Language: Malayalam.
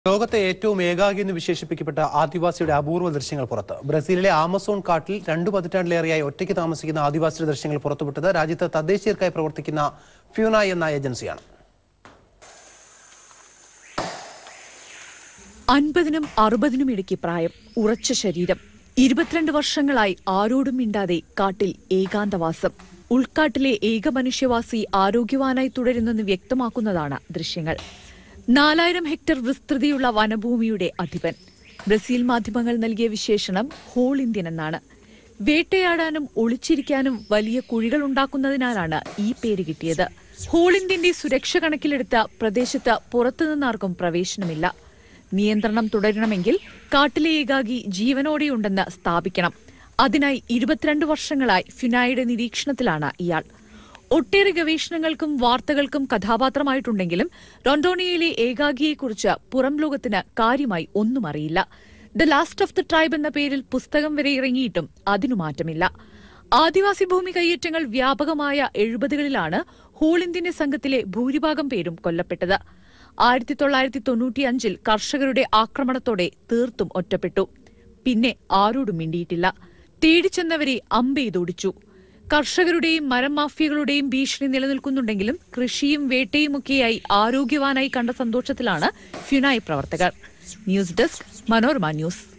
ലോകത്തെ ഏറ്റവും ഏകാഗി എന്ന് വിശേഷിപ്പിക്കപ്പെട്ട ആദിവാസിയുടെ അപൂർവ ദൃശ്യങ്ങൾ പുറത്ത് ബ്രസീലിലെ ആമസോൺ കാട്ടിൽ രണ്ടു പതിറ്റാണ്ടിലേറെയായി ഒറ്റയ്ക്ക് താമസിക്കുന്ന ആദിവാസിയുടെ ദൃശ്യങ്ങൾ പുറത്തുവിട്ടത് രാജ്യത്ത് തദ്ദേശീയർക്കായി പ്രവർത്തിക്കുന്ന ഫ്യൂനായ് എന്ന ഏജൻസിയാണ് അൻപതിനും അറുപതിനും ഇടയ്ക്ക് പ്രായം ഉറച്ച ശരീരം ഇരുപത്തിരണ്ട് വർഷങ്ങളായി ആരോടും മിണ്ടാതെ കാട്ടിൽ ഏകാന്തവാസം ഉൾക്കാട്ടിലെ ഏക മനുഷ്യവാസി ആരോഗ്യവാനായി തുടരുന്നെന്ന് വ്യക്തമാക്കുന്നതാണ് ദൃശ്യങ്ങൾ നാലായിരം ഹെക്ടർ വിസ്തൃതിയുള്ള വനഭൂമിയുടെ അധിപൻ ബ്രസീൽ മാധ്യമങ്ങൾ നൽകിയ വിശേഷണം ഹോൾ ഇന്ത്യൻ എന്നാണ് വേട്ടയാടാനും ഒളിച്ചിരിക്കാനും വലിയ കുഴികൾ ഉണ്ടാക്കുന്നതിനാലാണ് ഈ പേര് കിട്ടിയത് ഹോൾ ഇന്ത്യന്റെ സുരക്ഷ കണക്കിലെടുത്ത പ്രദേശത്ത് പുറത്തുനിന്നാർക്കും പ്രവേശനമില്ല നിയന്ത്രണം തുടരണമെങ്കിൽ കാട്ടിലെ ഏകാഗി ജീവനോടെയുണ്ടെന്ന് സ്ഥാപിക്കണം അതിനായി ഇരുപത്തിരണ്ട് വർഷങ്ങളായി ഫിനായുടെ നിരീക്ഷണത്തിലാണ് ഇയാൾ ഒട്ടേറെ ഗവേഷണങ്ങൾക്കും വാർത്തകൾക്കും കഥാപാത്രമായിട്ടുണ്ടെങ്കിലും റൊണ്ടോണിയയിലെ ഏകാഗിയെക്കുറിച്ച് പുറം ലോകത്തിന് കാര്യമായി ഒന്നും അറിയില്ല the last of the tribe എന്ന പേരിൽ പുസ്തകം വരെ ഇറങ്ങിയിട്ടും അതിനു മാറ്റമില്ല ആദിവാസി ഭൂമി കയ്യേറ്റങ്ങൾ വ്യാപകമായ എഴുപതുകളിലാണ് ഹോൾ ഇന്ത്യൻ സംഘത്തിലെ ഭൂരിഭാഗം പേരും കൊല്ലപ്പെട്ടത് ആയിരത്തി തൊള്ളായിരത്തി തൊണ്ണൂറ്റിയഞ്ചിൽ കർഷകരുടെ ആക്രമണത്തോടെ തീർത്തും ഒറ്റപ്പെട്ടു പിന്നെ ആരോടും മിണ്ടിയിട്ടില്ല തേടിച്ചെന്നവരെ അമ്പെയ്തൊടിച്ചു കർഷകരുടെയും മരം മാഫിയകളുടെയും ഭീഷണി നിലനിൽക്കുന്നുണ്ടെങ്കിലും കൃഷിയും വേട്ടയുമൊക്കെയായി ആരോഗ്യവാനായി കണ്ട സന്തോഷത്തിലാണ് ഫ്യുനായ് പ്രവർത്തകർ ന്യൂസ് ഡെസ്ക് മനോരമ ന്യൂസ്